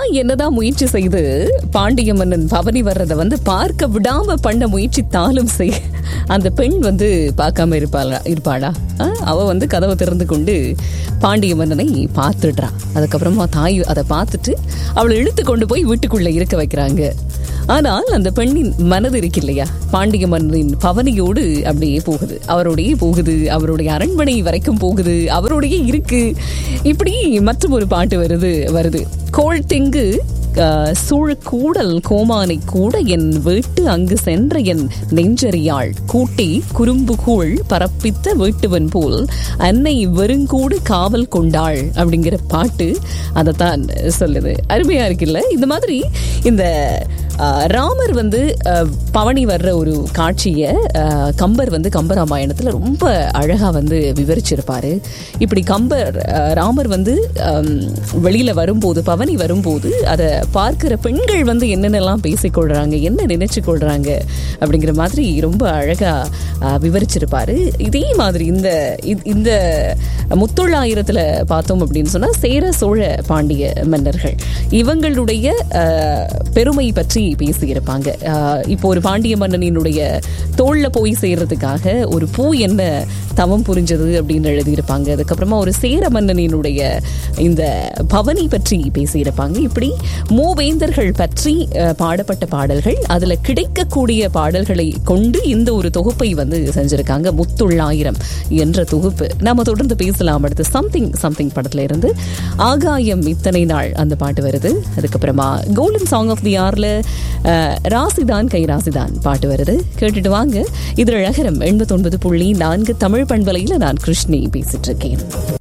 என்னதான் முயற்சி செய்து பாண்டிய மன்னன் பவனி வர்றதை வந்து பார்க்க விடாம பண்ண முயற்சித்தாலும் செய் அந்த பெண் வந்து பார்க்காம இருப்பாளா இருப்பாளா ஆ, அவ வந்து கதவை திறந்து கொண்டு பாண்டிய மன்னனை பார்த்துடுறா அதுக்கப்புறமா தாய் அதை பார்த்துட்டு அவளை இழுத்து கொண்டு போய் வீட்டுக்குள்ள இருக்க வைக்கிறாங்க ஆனால் அந்த பெண்ணின் மனது இருக்கு இல்லையா பாண்டிய மன்னரின் பவனியோடு அப்படியே போகுது அவரோடையே போகுது அவருடைய அரண்மனை வரைக்கும் போகுது அவரோடையே இருக்கு இப்படி மற்றும் ஒரு பாட்டு வருது வருது கோள் தெங்கு ஆஹ், சூழ் கூடல் கோமானை கூட என் வீட்டு அங்கு சென்ற என் நெஞ்சறியாள் கூட்டி குறும்பு கூழ் பரப்பித்த வீட்டுவன் போல் அன்னை வெறுங்கூடு காவல் கொண்டாள் அப்படிங்கிற பாட்டு அதைத்தான் சொல்லுது அருமையா இருக்குல்ல இந்த மாதிரி இந்த ஆஹ், ராமர் வந்து ஆஹ், பவனி வர்ற ஒரு காட்சியை ஆஹ், கம்பர் வந்து கம்பராமாயணத்தில் ரொம்ப அழகாக வந்து விவரிச்சிருப்பாரு இப்படி கம்பர் ஆஹ், ராமர் வந்து ஆம், வெளியில வரும்போது பவனி வரும்போது அதை பார்க்கிற பெண்கள் வந்து என்னென்னலாம் பேசிக்கொள்றாங்க என்ன நினைச்சு கொள்றாங்க அப்படிங்கிற மாதிரி ரொம்ப அழகா ஆஹ், விவரிச்சிருப்பாரு இதே மாதிரி இந்த இ- இந்த முத்தொள்ளாயிரத்துல பார்த்தோம் அப்படின்னு சொன்னா சேர சோழ பாண்டிய மன்னர்கள் இவங்களுடைய ஆஹ், பெருமை பற்றி பேசியிருப்பாங்க ஆஹ், இப்போ ஒரு பாண்டிய மன்னனினுடைய தோல்ல போய் சேர்றதுக்காக ஒரு பூ என்ன தவம் புரிஞ்சது அப்படின்னு எழுதியிருப்பாங்க அதுக்கப்புறமா ஒரு சேர மன்னனினுடைய இந்த பவனி பற்றி பேசியிருப்பாங்க இப்படி மூவேந்தர்கள் பற்றி அஹ், பாடப்பட்ட பாடல்கள் அதுல கிடைக்கக்கூடிய பாடல்களை கொண்டு இந்த ஒரு தொகுப்பை வந்து செஞ்சிருக்காங்க முத்துள்ளாயிரம் என்ற தொகுப்பு நாம தொடர்ந்து பேசலாம் அடுத்து சம்திங் சம்திங் படத்துல இருந்து ஆகாயம் இத்தனை நாள் அந்த பாட்டு வருது அதுக்கப்புறமா கோல்டன் சாங் ஆஃப் தி ஆர்ல ராசிதான் கை ராசிதான் பாட்டு வருது கேட்டுட்டு வாங்க இது அழகரம் எண்பத்தொன்பது புள்ளி நான்கு தமிழ் பண்பலையில நான் கிருஷ்ணி பேசிட்டு இருக்கேன்